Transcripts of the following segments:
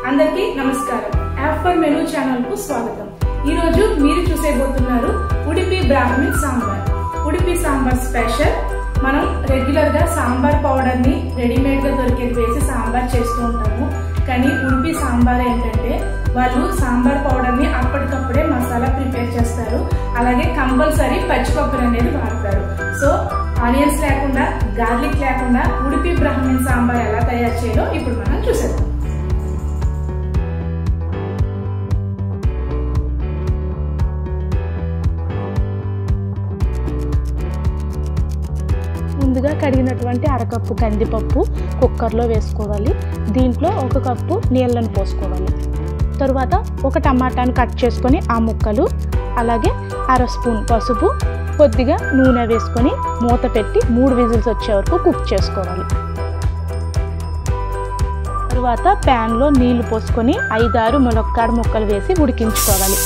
అందరికీ నమస్కారం app for menu channel కు స్వాగతం ఈ రోజు మీరు చూసేబోతున్నారు ఉడిపి బ్రాహ్మిన్ సాంబార్ ఉడిపి సాంబార్ స్పెషల్ మనం రెగ్యులర్ గా సాంబార్ పౌడర్ ని రెడీమేడ్ గా దొరికేది వేసి సాంబార్ చేస్తూ ఉంటాము కానీ ఉడిపి సాంబార్ ఏంటంటే వాళ్ళు సాంబార్ పౌడర్ ని అప్పటికప్పుడే మసాలా ప్రిపేర్ చేస్తారు అలాగే కంపల్సరీ పచ్చి కొబ్బరి అనేది వాడతారు సో ఆనియన్స్ లేకుండా గార్లిక్ లేకుండా ఉడిపి బ్రాహ్మిన్ సాంబార్ ఎలా తయారు చేయాలో ఇప్పుడు మనం చూసేద్దాం ముందుగా కడిగినటువంటి అరకప్పు కందిపప్పు కుక్కర్లో వేసుకోవాలి దీంట్లో ఒక కప్పు నీళ్ళను పోసుకోవాలి తరువాత ఒక టమాటాను కట్ చేసుకొని ఆ ముక్కలు అలాగే అర స్పూన్ పసుపు కొద్దిగా నూనె వేసుకొని మూత పెట్టి మూడు విజిల్స్ వచ్చే వరకు కుక్ చేసుకోవాలి తరువాత ప్యాన్లో నీళ్లు పోసుకొని ఐదారు ములక్కాడ ముక్కలు వేసి ఉడికించుకోవాలి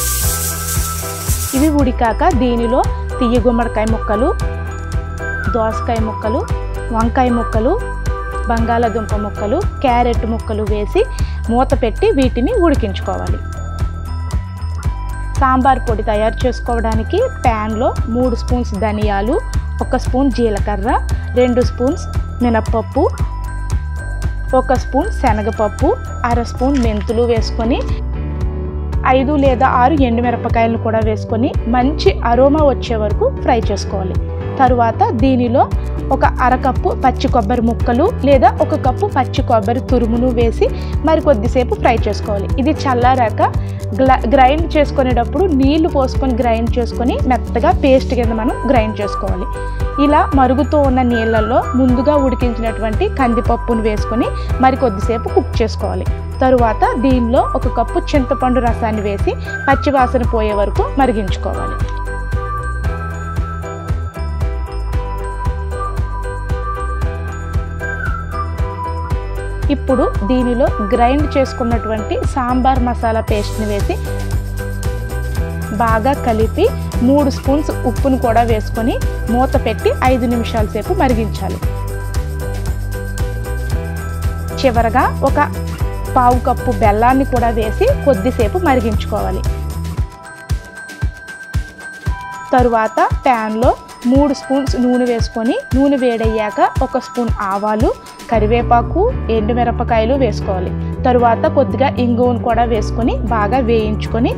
ఇవి ఉడికాక దీనిలో తీయ గుమ్మడికాయ ముక్కలు దోసకాయ ముక్కలు వంకాయ ముక్కలు బంగాళాదుంప ముక్కలు క్యారెట్ ముక్కలు వేసి మూత పెట్టి వీటిని ఉడికించుకోవాలి సాంబార్ పొడి తయారు చేసుకోవడానికి ప్యాన్లో మూడు స్పూన్స్ ధనియాలు ఒక స్పూన్ జీలకర్ర రెండు స్పూన్స్ మినప్పప్పు ఒక స్పూన్ శనగపప్పు అర స్పూన్ మెంతులు వేసుకొని ఐదు లేదా ఆరు ఎండుమిరపకాయలను కూడా వేసుకొని మంచి అరోమా వచ్చే వరకు ఫ్రై చేసుకోవాలి తరువాత దీనిలో ఒక అరకప్పు పచ్చి కొబ్బరి ముక్కలు లేదా ఒక కప్పు పచ్చి కొబ్బరి తురుమును వేసి మరి కొద్దిసేపు ఫ్రై చేసుకోవాలి ఇది చల్లారాక గ్రైండ్ చేసుకునేటప్పుడు నీళ్లు పోసుకొని గ్రైండ్ చేసుకొని మెత్తగా పేస్ట్ కింద మనం గ్రైండ్ చేసుకోవాలి ఇలా మరుగుతూ ఉన్న నీళ్ళల్లో ముందుగా ఉడికించినటువంటి కందిపప్పును వేసుకొని మరి కొద్దిసేపు కుక్ చేసుకోవాలి తరువాత దీనిలో ఒక కప్పు చింతపండు రసాన్ని వేసి పచ్చివాసన పోయే వరకు మరిగించుకోవాలి ఇప్పుడు దీనిలో గ్రైండ్ చేసుకున్నటువంటి సాంబార్ మసాలా పేస్ట్ని వేసి బాగా కలిపి మూడు స్పూన్స్ ఉప్పును కూడా వేసుకొని మూత పెట్టి ఐదు నిమిషాల సేపు మరిగించాలి చివరగా ఒక పావు కప్పు బెల్లాన్ని కూడా వేసి కొద్దిసేపు మరిగించుకోవాలి తరువాత ప్యాన్లో మూడు స్పూన్స్ నూనె వేసుకొని నూనె వేడయ్యాక ఒక స్పూన్ ఆవాలు కరివేపాకు ఎండుమిరపకాయలు వేసుకోవాలి తరువాత కొద్దిగా ఇంగువను కూడా వేసుకొని బాగా వేయించుకొని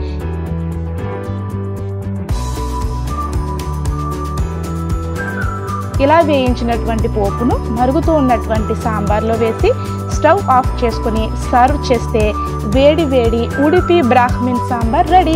ఇలా వేయించినటువంటి పోపును మరుగుతూ ఉన్నటువంటి సాంబార్లో వేసి స్టవ్ ఆఫ్ చేసుకుని సర్వ్ చేస్తే వేడి వేడి ఉడిపి బ్రాహ్మిన్ సాంబార్ రెడీ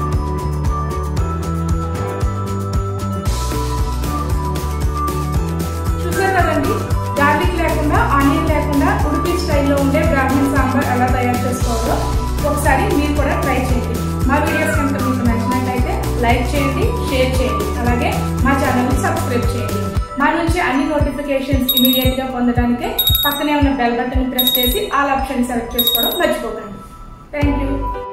చూసారు కదండి గార్లిక్ లేకుండా ఆనియన్ లేకుండా ఉడిపి స్టైల్లో ఉండే బ్రాహ్మణ్ సాంబార్ ఎలా తయారు చేసుకోవాలో ఒకసారి మీరు కూడా ట్రై చేయండి మా వీడియోస్ కనుక మీకు నచ్చినట్లయితే లైక్ చేయండి షేర్ చేయండి అలాగే మా ఛానల్ని సబ్స్క్రైబ్ చేయండి మా నుంచి అన్ని నోటిఫికేషన్స్ ఇమీడియట్ గా పొందడానికి పక్కనే ఉన్న బెల్ బటన్ ప్రెస్ చేసి ఆల్ ఆప్షన్ సెలెక్ట్ చేసుకోవడం మర్చిపోకండి థ్యాంక్ యూ